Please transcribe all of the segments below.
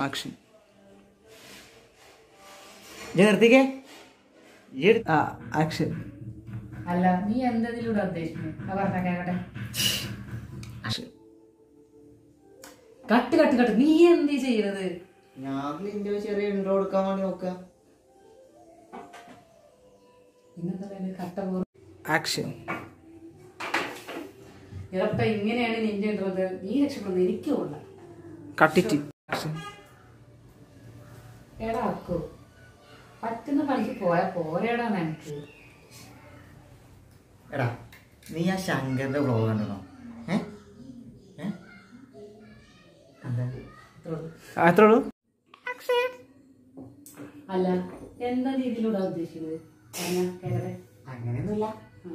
Action ഞാൻ നിർത്തിക്കേ ഈ എടു- ആ ആക്ഷൻ അല്ല നീ എന്തതിലൂടെ ഉദ്ദേശിക്കുന്നത് ആ പറഞ്ഞ കേക്കട്ടെ ആക്ഷൻ കട്ട് കട്ട് കട്ട് നീ എന്തീ ചെയ്യണത് ഞാൻ നിന്റെ ചെറിയ ഇൻട്രോ കൊടുക്കാൻ വേണ്ടി നോക്കാം പിന്നെന്താ പറയുന്നത് കട്ട പോറ് ആക്ഷൻ ഇതപ്പ ഇങ്ങനെയാണ് നിന്റെ ഇടുന്നത് നീ രക്ഷപ്പെടുന്നത് എനിക്ക് കൊള്ള കട്ടിറ്റ് ആക്ഷൻ എടാ അക്കു പറ്റുന്ന പണിക്ക് പോയാ പോരേടാ നിനക്ക് എടാ നീ ആ ശങ്കറിന്റെ വ്ലോഗ് കണ്ടോ ഏ ഏ? എന്താ ഇത്രേ ഉള്ളൂ. അത്രേ ഉള്ളൂ അല്ല എന്താ രീതിയിലൂടെ ഉദ്ദേശിക്കുന്നത് പറഞ്ഞാ കേക്കട്ടെ അങ്ങനെയൊന്നുമില്ല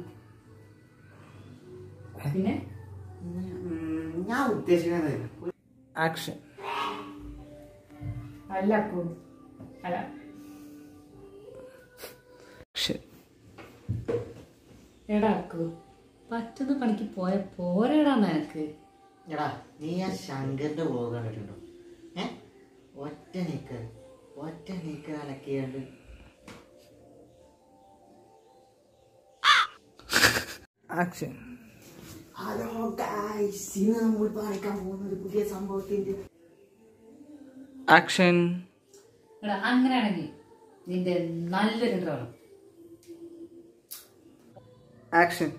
പിന്നെ ഉം, ഞാൻ ഉദ്ദേശിക്കുന്നത് ആക്ഷൻ അല്ല അക്കു അല്ല ആക്ഷൻ എടാ അക്കു പറ്റുന്ന പണിക്ക് പോയ പോരേടാ നിനക്ക് എടാ നീ ആ ശങ്കറിന്റെ വ്ലോഗ് കണ്ടിട്ടുണ്ടോ ഏ ഒറ്റ നീക്കർ ഒറ്റ നീക്കർ അലക്കിയാണ്ട് ആക്ഷൻ ഹലോ ഗായ്സ് ഇന്ന് നമ്മൾ കാണിക്കാൻ പോകുന്ന ഒരു പുതിയ സംഭവത്തിന്റെ ആക്ഷൻ എടാ അങ്ങനെയാണെങ്കിൽ നിന്റെ നല്ലൊരു intro വേണം ആക്ഷൻ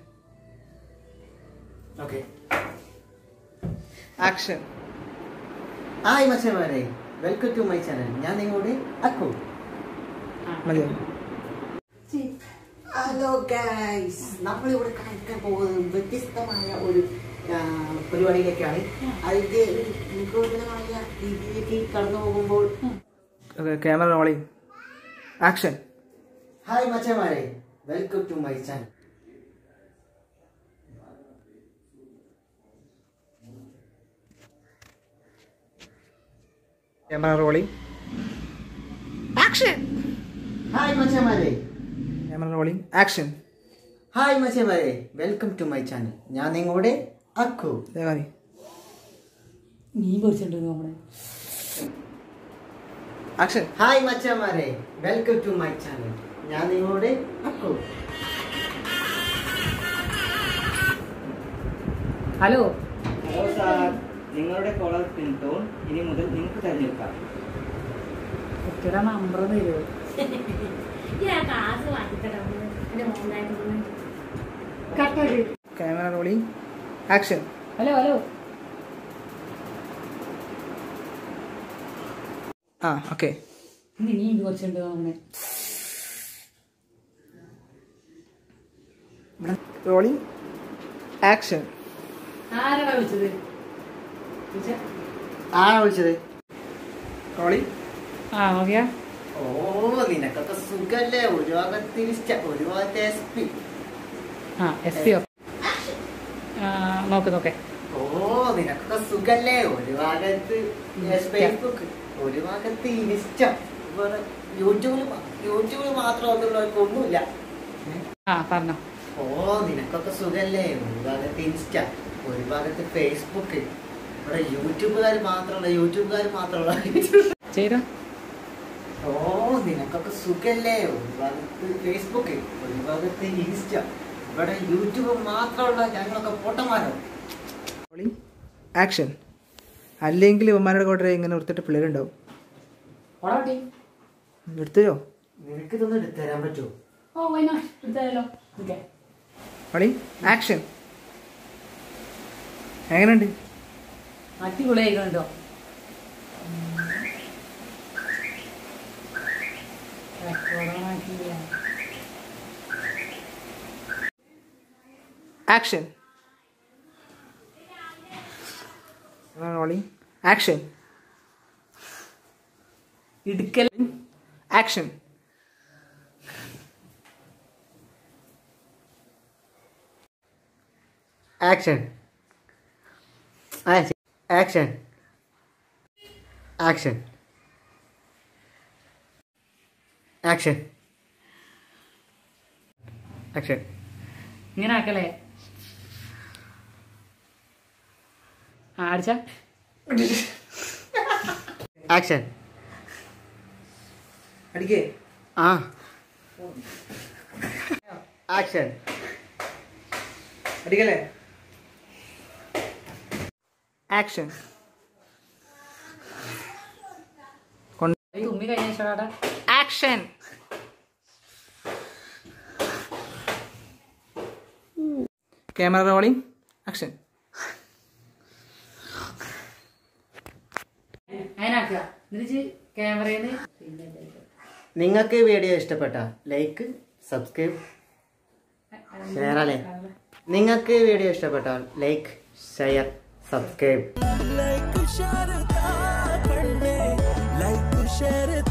ഓക്കെ ആക്ഷൻ ഹായ് മച്ചന്മാരെ വെൽക്കം ടു മൈ ചാനൽ ഞാൻ നിങ്ങളുടെ അക്കു മതിയോ ഹലോ ഗൈസ് നമ്മളിവിടെ കാണിക്കാൻ പോകുന്നത് വ്യത്യസ്തമായ ഒരു ആ, പരിപാടിയിലേക്കാണ് അതിന്റെ ഒരു നിഗൂഢമായ രീതിയിലേക്ക് കടന്നു പോകുമ്പോൾ ക്യാമറ റോളിംഗ് ആക്ഷൻ ഹായ് മച്ചന്മാരെ welcome to my channel camera rolling action hi മച്ചന്മാരെ ക്യാമറ റോളിംഗ് ആക്ഷൻ ഹായ് മച്ചന്മാരെ വെൽക്കം ടു മൈ ചാനൽ ഞാൻ നിങ്ങളുടെ അക്കു ദേവാനി നീ പൊരിച്ചിട്ടുണ്ട് നമ്മളെ ആക്ഷൻ ഹായ് മച്ചന്മാരെ വെൽക്കം ടു മൈ ചാനൽ ഞാൻ നിങ്ങളുടെ അക്കു ഹലോ ഹലോ സാർ നിങ്ങളുടെ കോളർ പിൻ ടോൺ ഇനി മുതൽ നിങ്ങൾക്ക് തിരഞ്ഞെടുക്കാം കുട്ടിയുടെ നമ്പർ തരുമോ ഞാൻ കാസ് വാങ്ങിത്തരാം എന്റെ മോനായിട്ട് കട്ടൊരു camera rolling action hello hello ആ ഓക്കെ ഇനി നീ ഇത് കുറച്ചുണ്ട് നമ്മളെ റോളിംഗ് ആക്ഷൻ ആരാടാ വിളിച്ചത് വിളിച്ച ആരാ വിളിച്ചത് റോളിംഗ് ആ നോക്കിയാ ഓ നിനക്കൊക്കെ സുഖല്ലേ ഒരു ഭാഗത്ത് ഇഷ്ട ഒരു ഭാഗത്ത് എസ് പി ആ എസ് പി നോക്ക് നോക്കേ ഓ നിനക്കൊക്കെ സുഖല്ലേ ഒരു ഭാഗത്ത് എസ് ഫേസ്ബുക്ക് ഒരു ഭാഗത്ത് ഇൻസ്റ്റ വേറെ യൂട്യൂബിൽ മാ- യൂട്യൂബിൽ മാത്രം ഒന്നുള്ളവർക്ക് ഒന്നുമില്ല ആ പറഞ്ഞോ ഓ നിനക്കൊക്കെ സുഖല്ലേ ഒരു ഭാഗത്ത് ഇൻസ്റ്റ ഒരു ഭാഗത്ത് ഫേസ്ബുക്ക് ഇവിടെ യൂട്യൂബുകാർ മാത്രമല്ല യൂട്യൂബുകാർ മാത്രമല്ല ചെയ്തോ ഓ നിനക്കൊക്കെ സുഖല്ലേ ഒരു ഭാഗത്ത് ഫേസ്ബുക്ക് ഒരു ഭാഗത്ത് ഇൻസ്റ്റ ഇവിടെ യൂട്യൂബ് മാത്രമുള്ള ഞങ്ങളൊക്കെ പൊട്ടന്മാരോ റോളിംഗ് ആക്ഷൻ അല്ലെങ്കിൽ ഇവന്മാരുടെ കൂടെ ഇങ്ങനെ എടുത്തിട്ട് പിള്ളേരുണ്ടാവും ഓടാട്ടി എടുത്തോ നിനക്ക് ഇതൊന്നും എടുത്തു തരാൻ പറ്റുമോ ഓ വൈനാ എടുത്താലോ ഓക്കെ റോളിംഗ് ആക്ഷൻ എങ്ങനെയുണ്ട് അടിപൊളിയായിക്കണ്ടോ ആക്ഷൻ റോളിംഗ് ആക്ഷൻ ഇടുക്കൽ action action action action action action ഇങ്ങനെ ആക്കലേ ആ അടിച്ച ആക്ഷൻ അടിക്കേ ആ ആക്ഷൻ അടിക്കല്ലേ ആക്ഷൻ തുമ്മി കഴിഞ്ഞ ശേഷം ആക്ഷൻ ക്യാമറ റോളിംഗ് ആക്ഷൻ അതിനാക്കുക എന്നിട്ട് ക്യാമറയിൽ പിന്നെ ഇതായിട്ട്. നിങ്ങൾക്ക് ഈ വീഡിയോ ഇഷ്ടപ്പെട്ട ലൈക്ക് സബ്സ്ക്രൈബ് ഷെയർ അല്ലേ നിങ്ങൾക്ക് ഈ വീഡിയോ ഇഷ്ടപ്പെട്ടാൽ like share subscribe like a shot of like a shot of